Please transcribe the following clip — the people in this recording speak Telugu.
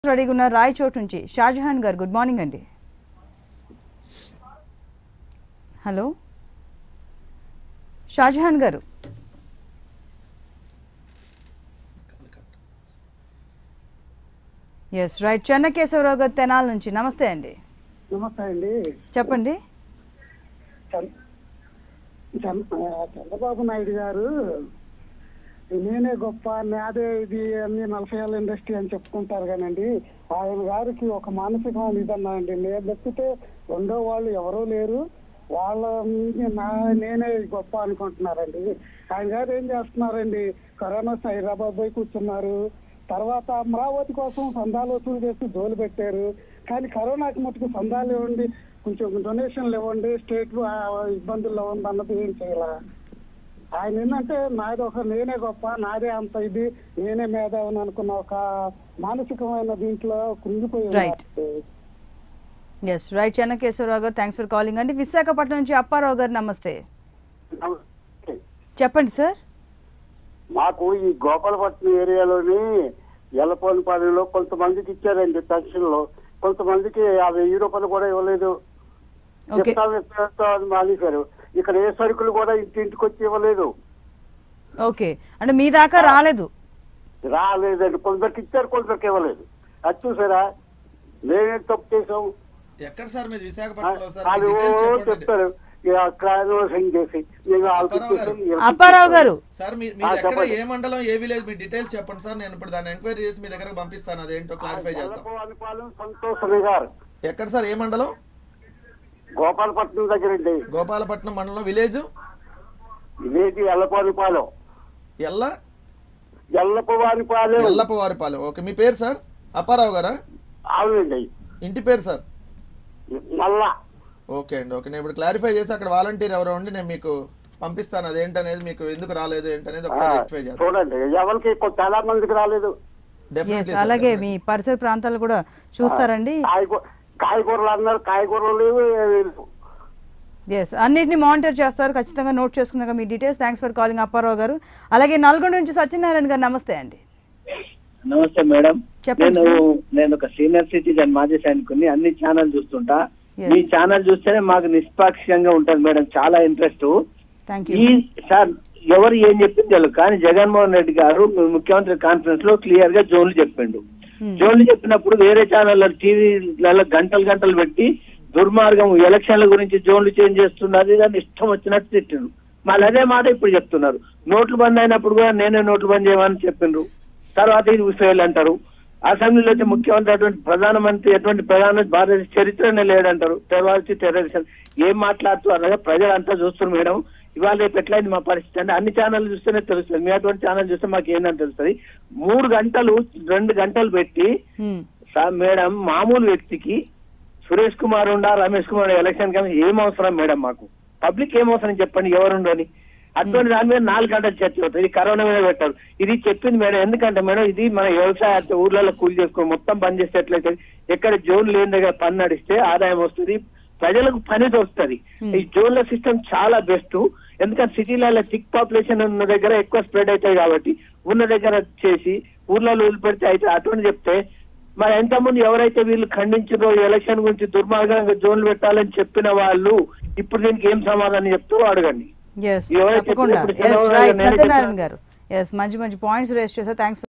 రెడీగా ఉన్న రాయచోట్ నుంచి షాజహాన్ గారు గుడ్ మార్నింగ్ అండి hello Shahjahan garu yes right Chennakesavarao గారు తెనాల నుంచి నమస్తే అండి నమస్తే అండి చెప్పండి చంద్ర- చంద్ర- ఆ, చంద్రబాబు నాయుడు గారు నేనే గొప్ప నాదే ఇది అన్ని నలభై ఏళ్ళ ఇండస్ట్రీ అని చెప్పుకుంటారు కానండి ఆయన గారికి ఒక మానసికమైన ఇదన్నా అండి నేను తప్పితే రెండో వాళ్ళు ఎవరూ లేరు వాళ్ళ మీద నా నేనే గొప్ప అనుకుంటున్నారండి ఆయన గారు ఏం చేస్తున్నారండి కరోనా వస్తే హైదరాబాద్ పోయి కూర్చున్నారు తర్వాత అమరావతి కోసం సందాలు వసూలు చేసి జోలు పెట్టారు కానీ కరోనాకి మటుకు సందాలు ఇవ్వండి కొంచెం డొనేషన్లు ఇవ్వండి స్టేట్ ఆ, ఇబ్బందుల్లో ఉంది అన్నది ఏం చేయాల ఆయన ఏంటంటే నాది ఒక నేనే గొప్ప నాదే అంత ఇది నేనే మేధావిని అనుకున్న ఒక మానసికమైన దీంట్లో కుంగిపోయి Right. Yes right Chennakesavarao garu thanks for calling అండి విశాఖపట్నం నుంచి అప్పారావు గారు నమస్తే చెప్పండి సార్ మాకు ఈ గోపాలపట్నం ఏరియాలోని ఎల్లపోనిపాలెంలో కొంతమందికి ఇచ్చారండి పెన్షన్లు కొంతమందికి ఆ వెయ్యి రూపాయలు కూడా ఇవ్వలేదు ఓకే చెప్తాం చెప్తాం అని మానేశారు ఇక్కడ ఏ సరుకులు కూడా ఇంటింటికి వచ్చి ఇవ్వలేదు ఓకే అంటే మీ దాకా రాలేదు రాలేదండి కొందరికి ఇచ్చారు కొందరికి ఇవ్వలేదు అది చూసారా మేమేం తప్పు చేసాం ఎక్కడ సార్ మీది విశాఖపట్నంలో సార్ మీ వాళ్ళు డీటెయిల్స్ చెప్పండి. చెప్తారు క్లారిఫికేషన్ చేసి మేము వాళ్ళకి అప్పారావు గారు. ఇచ్చేసాం. అప్పారావు గారు సార్ మీ ఆ, మీరు ఎక్కడ చెప్పండి. ఏ మండలం ఏ విలేజ్ మీ డీటెయిల్స్ చెప్పండి సార్ నేను ఇప్పుడు దాన్ని ఎంక్వైరీ చేసి మీ దగ్గరకు పంపిస్తాను అదేంటో క్లారిఫై చేద్దాం ఎల్లపోనిపాలెం సంతోష్ నగర్ ఎక్కడ సార్ ఏ మండలం గోపాలపట్నం దగ్గరండి గోపాలపట్నం మండలం విలేజ్ ఇదేంటి ఎల్లపోనిపాలెం ఎల్ల ఎల్లపవారిపాలెం ఎల్లపవారిపాలెం ఓకే మీ పేరు సార్ అప్పారావు గారా అవునండి ఇంటి పేరు సార్ మళ్ళా ఓకే అండి ఓకే నేను ఇప్పుడు క్లారిఫై చేసి అక్కడ వాలంటీర్ ఎవరో ఉండి నేను మీకు పంపిస్తాను అదేంటనేది మీకు ఎందుకు రాలేదు ఏంటనేది ఒకసారి రెక్టిఫై చేద్దాం చూడండి ఎవరికి కొ- చాలా మందికి రాలేదు ఎస్ Definitely, sir, అలాగే definitely. మీ పరిసర ప్రాంతాలు కూడా చూస్తారండి కాయగూ కాయగూరలు అన్నారు కాయగూరలు లేవు ఏమీ లేవు. ఎస్ అన్నిటిని మానిటర్ చేస్తారు ఖచ్చితంగా నోట్ చేసుకున్నాక మీ details thanks for calling Apparao garu అలాగే నల్గొండ నుంచి సత్యనారాయణ గారు నమస్తే అండి నమస్తే మేడం చెప్పండి నేను సార్. నేను ఒక సీనియర్ సిటిజన్ మాజీ సైనికుని అన్ని ఛానల్ చూస్తుంటా Yes. మీ ఛానల్ చూస్తేనే మాకు నిష్పాక్షికంగా ఉంటది మేడం చాలా ఇంట్రెస్ట్ థ్యాంక్ ఈ యూ సార్ ఎవరు ఏం చెప్పింది తెలియదు కానీ జగన్మోహన్ రెడ్డి గారు ముఖ్యమంత్రి కాన్ఫరెన్స్ లో క్లియర్ గా జోన్లు చెప్పిండు Hmm. జోన్లు చెప్పినప్పుడు వేరే ఛానల్ టీవీలలో గంటలు గంటలు పెట్టి దుర్మార్గం ఎలక్షన్ల గురించి జోన్లు చేంజ్ చేస్తున్నది దాన్ని ఇష్టం వచ్చినట్టు తిట్టిండు మళ్ళీ అదే మాట ఇప్పుడు చెప్తున్నారు నోట్లు బంద్ అయినప్పుడు కూడా నేనే నోట్లు బంద్ చేయమని చెప్పిండ్రు తర్వాత ఇది ఫెయిల్ అంటారు అసెంబ్లీలో వచ్చి ముఖ్యమంత్రి అటువంటి ప్రధానమంత్రి ఎటువంటి ప్రధాన భారత చరిత్రనే లేడంటారు టెర్రరిస్ట్ టెర్రరిస్ట్ ఏం మాట్లాడుతూ అనగా ప్రజలంతా చూస్తున్నారు మేడం ఇవాళ రేపు ఎట్లయింది మా పరిస్థితి అంటే అన్ని ఛానల్ చూస్తేనే తెలుస్తుంది మీ అటువంటి ఛానల్ చూస్తే మాకు ఏందని తెలుస్తుంది మూడు గంటలు రెండు గంటలు పెట్టి సార్ మేడం మామూలు వ్యక్తికి సురేష్ కుమార్ ఉండా రమేష్ కుమార్ ఎలక్షన్ కమిషన్ ఏం అవసరం మేడం మాకు పబ్లిక్ ఏం అవసరం చెప్పండి ఎవరుండని అటువంటి దాని మీద నాలుగు గంటలు చర్చ అవుతుంది ఇది కరోనా మీద పెట్టారు ఇది చెప్పింది మేడం ఎందుకంటే మేడం ఇది మన వ్యవసాయ ఊర్లలో కూలి చేసుకుని మొత్తం బంద్ చేస్తే ఎట్లయితే ఎక్కడ జోన్ లేని దగ్గర పని నడిస్తే ఆదాయం వస్తుంది ప్రజలకు పని దొరుకుతుంది ఈ జోన్ల సిస్టమ్ చాలా బెస్ట్ ఎందుకంటే సిటీలలో థిక్ పాపులేషన్ ఉన్న దగ్గర ఎక్కువ స్ప్రెడ్ అవుతాయి కాబట్టి ఉన్న దగ్గర చేసి ఊర్లలో వదిలిపెడితే అయితే అటువంటి చెప్తే మరి ఎంతమంది ఎవరైతే వీళ్ళు ఖండించారో ఈ ఎలక్షన్ గురించి దుర్మార్గంగా జోన్లు పెట్టాలని చెప్పిన వాళ్ళు ఇప్పుడు దీనికి ఏం సమాధానం చెప్తూ అడగండి ఎస్ ఎవరైతే తప్పకుండా ఇప్పుడు yes Chandrababu right Naidu Satyanarayana garu yes మంచి మంచి పాయింట్స్ రేస్ చేశారు థ్యాంక్స్